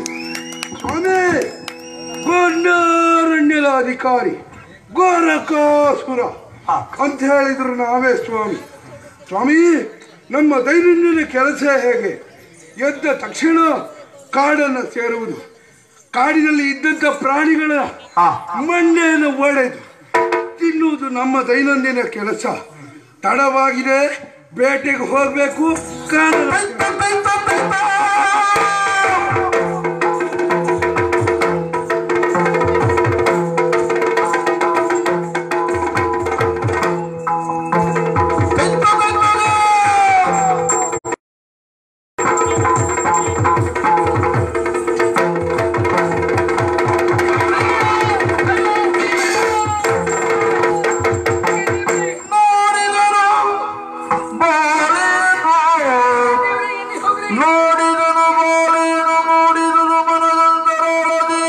ಸ್ವಾಮಿ ಗೊಂಡಾರಣ್ಯದ ಅಧಿಕಾರಿ ಗೋರಕಾಸುರ ಅಂತ ಹೇಳಿದ್ರು ನಾವೇ ಸ್ವಾಮಿ ಸ್ವಾಮಿ ನಮ್ಮ ದೈನಂದಿನ ಕೆಲಸ ಹೇಗೆ ಎದ್ದ ತಕ್ಷಣ ಕಾಡನ್ನು ಸೇರುವುದು ಕಾಡಿನಲ್ಲಿ ಇದ್ದಂಥ ಪ್ರಾಣಿಗಳ ಮಂಡೆಯನ್ನು ಒಡೆದು ತಿನ್ನುವುದು ನಮ್ಮ ದೈನಂದಿನ ಕೆಲಸ ತಡವಾಗಿದೆ ಬೇಟೆಗೆ ಹೋಗಬೇಕು ಕಾಡನ್ನು ನೋಡಿದನು ಬಾಳೇನು ನೋಡಿದನು ಮನದಂತರೊಳದಿ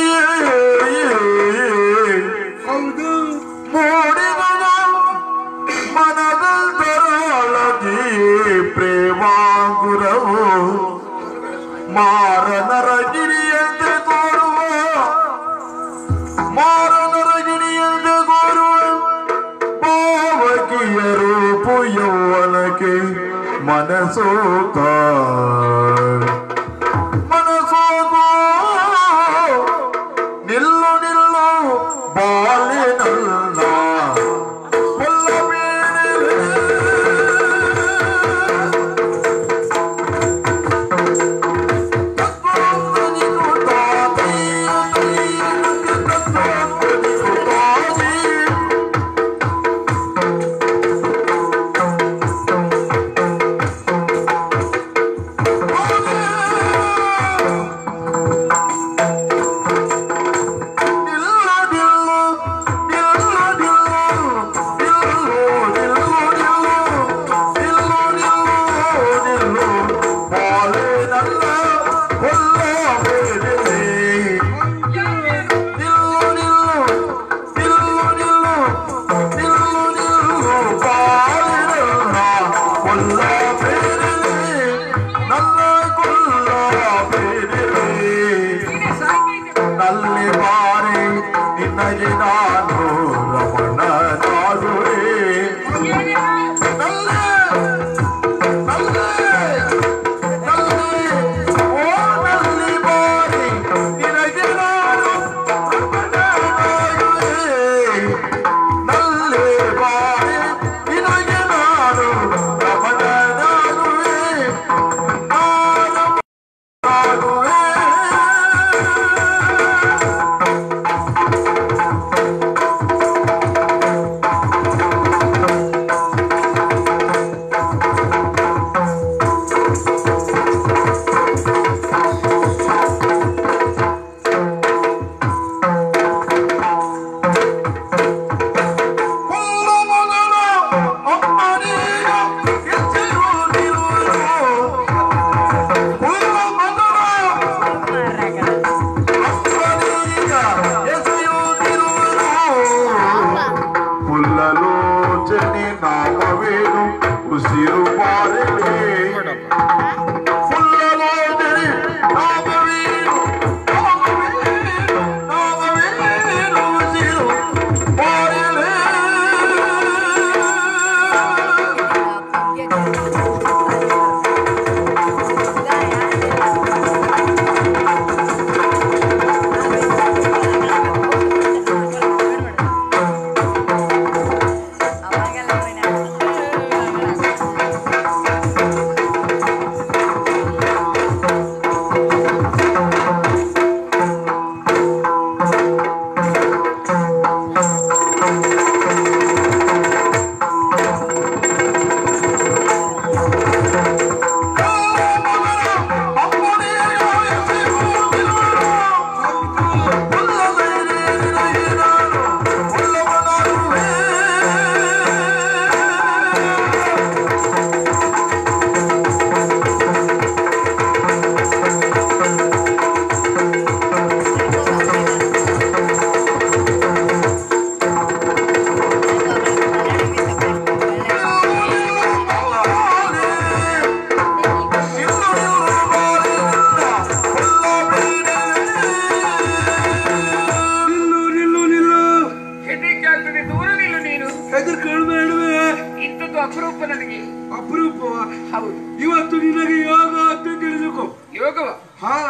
ಹೌದು ನೋಡಿದನು ಮನದಂತರೊಳದಿ ಪ್ರೇಮಾಂಗುರವು ಮಾರನರ ಗಿರಿಯಂತೆ ತೋರುವ ಮಾರನರ ಗಿರಿಯಂತೆ ತೋರುವ ಭಾವಕಿಯ ರೂಪು ಯೌವನಕ್ಕೆ ಮನಸೋತ ಮನಸೋತು ನಿಲ್ಲು ನಿಲ್ಲು ಬಾಲಿನಲ್ಲ ಕೊಲ್ಲಬೇಡಿ. ತತ್ವಜ್ಞನಿಗೂ ತಾತಿ, ತತ್ವಜ್ಞನಿಗೂ ತಾತಿ.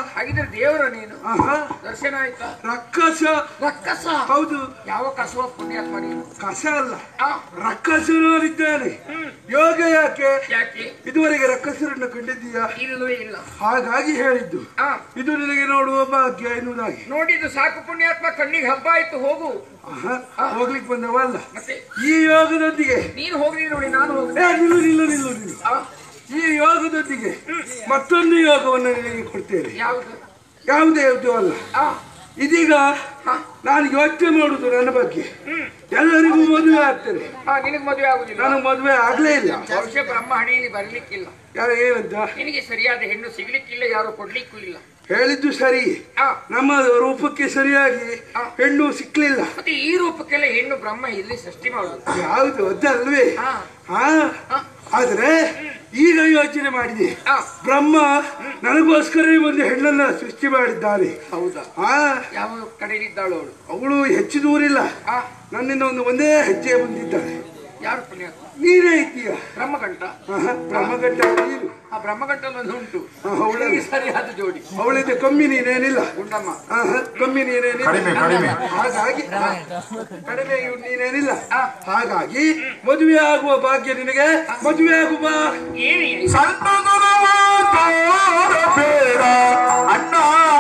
ಹಾಗಿದ್ರೆ ದೇವರ ನೀನು ಆಹಾ ದರ್ಶನ ಆಯ್ತಾ ರಕ್ಕಸ ರಕ್ಕಸ ಹೌದು ಯಾವ ಕಸುವ ಪುಣ್ಯಾತ್ಮ ನೀನು ಕಸ ಅಲ್ಲ ಆ, ರಕ್ಕಸನಾಗಿದ್ದಾನೆ ಯೋಗ ಯಾಕೆ ಯಾಕೆ ಇದುವರೆಗೆ ರಕ್ಕಸರನ್ನು ಕಂಡಿದ್ದೀಯಾ ಇಲ್ಲವೇ ಇಲ್ಲ ಹಾಗಾಗಿ ಹೇಳಿದ್ದು ಆ ಇದು ನಿನಗೆ ನೋಡುವ ಭಾಗ್ಯ ಎನ್ನುವುದಾಗಿ ನೋಡಿದ್ದು ಸಾಕು ಪುಣ್ಯಾತ್ಮ ಕಣ್ಣಿಗೆ ಹಬ್ಬ ಆಯ್ತು ಹೋಗು ಆಹಾ, ಹೋಗ್ಲಿಕ್ಕೆ ಬಂದವಲ್ಲ ಮತ್ತೆ ಈ ಯೋಗದೊಂದಿಗೆ ನೀನು ಹೋಗ್ಲಿ ನೋಡಿ ನಾನು ಹೋಗ್ಲಿ ಏ, ನಿಲ್ಲು ನಿಲ್ಲು ನಿಲ್ಲು ನಿಲ್ಲು ಆ, ಈ ಯೋಗದೊಂದಿಗೆ ಮತ್ತೊಂದು ಯೋಗವನ್ನು ನಿನಗೆ ಕೊಡ್ತೇನೆ ಯಾವುದು ಯಾವುದೇ ಯಾವುದು ಅಲ್ಲ ಆ ಇದೀಗ ಹಾ. ನಾನು ಯೋಚನೆ ಮಾಡುದು ನನ್ನ ಬಗ್ಗೆ ಎಲ್ಲರಿಗೂ ಮದುವೆ ಆಗ್ತದೆ ಆ, ನಿನಗೆ ಮದುವೆ ಆಗುದಿಲ್ಲ ನನಗೆ ಮದುವೆ ಆಗ್ಲೇ ಇಲ್ಲ ಬಹುಶಃ ಬ್ರಹ್ಮ ಹಣಿಯಲ್ಲಿ ಬರ್ಲಿಕ್ಕಿಲ್ಲ ಯಾರು ಏನಂತ ನಿನಗೆ ಸರಿಯಾದ ಹೆಣ್ಣು ಸಿಗ್ಲಿಕ್ಕಿಲ್ಲ ಯಾರು ಕೊಡ್ಲಿಕ್ಕೂ ಇಲ್ಲ ಹೇಳಿದ್ದು ಸರಿ ಆ, ನಮ್ಮ ರೂಪಕ್ಕೆ ಸರಿಯಾಗಿ ಹೆಣ್ಣು ಸಿಕ್ಲಿಲ್ಲ ಮತ್ತೆ ಈ ರೂಪಕ್ಕೆಲ್ಲ ಹೆಣ್ಣು ಬ್ರಹ್ಮ ಇಲ್ಲಿ ಸೃಷ್ಟಿ ಮಾಡುದು ಯಾವುದು ಅದಲ್ವೇ ಆ, ಹಾ ಆದ್ರೆ ಈಗ ಯೋಚನೆ ಮಾಡಿದೆ ಆ, ಬ್ರಹ್ಮ ನನಗೋಸ್ಕರ ಒಂದು ಹೆಣ್ಣನ್ನ ಸೃಷ್ಟಿ ಮಾಡಿದ್ದಾನೆ ಹೌದಾ ಹಾ ಯಾವ ಕಡೆಯಲ್ಲಿದ್ದಾಳು ಅವಳು ಅವಳು ಹೆಚ್ಚು ದೂರಿಲ್ಲ ಆ, ನನ್ನಿಂದ ಒಂದು ಒಂದೇ ಹೆಜ್ಜೆ ಬಂದಿದ್ದಾಳೆ ಯಾರು ಪುಣ್ಯಾತ್ಮ ನೀನೇ ಇದ್ದೀಯ ಬ್ರಹ್ಮಕಂಠ ಆಹಾ, ಬ್ರಹ್ಮಗಂಟ ನೀನು ಆ ಬ್ರಹ್ಮಕಂಠ ಒಂದು ಉಂಟು ಆ, ಅವಳೇ. ನಿನಗೆ ಸರಿಯಾದ ಜೋಡಿ ಅವಳಿಂದ ಕಮ್ಮಿ ನೀನೇನಿಲ್ಲ ಗುಂಡಮ್ಮ ಆಹಾ, ಕಮ್ಮಿ ನೀನೇನಿಲ್ಲ ಕಡಿಮೆ ಕಡಿಮೆ ಹಾಗಾಗಿ ಕಡಿಮೆ ಇವ್ರು ನೀನೇನಿಲ್ಲ ಹಾಗಾಗಿ ಮದುವೆ ಆಗುವ ಭಾಗ್ಯ ನಿನಗೆ ಮದುವೆ ಆಗುವ ಏನು ಸಣ್ಣದರ ತೋರ ಬೇಡ ಅಣ್ಣ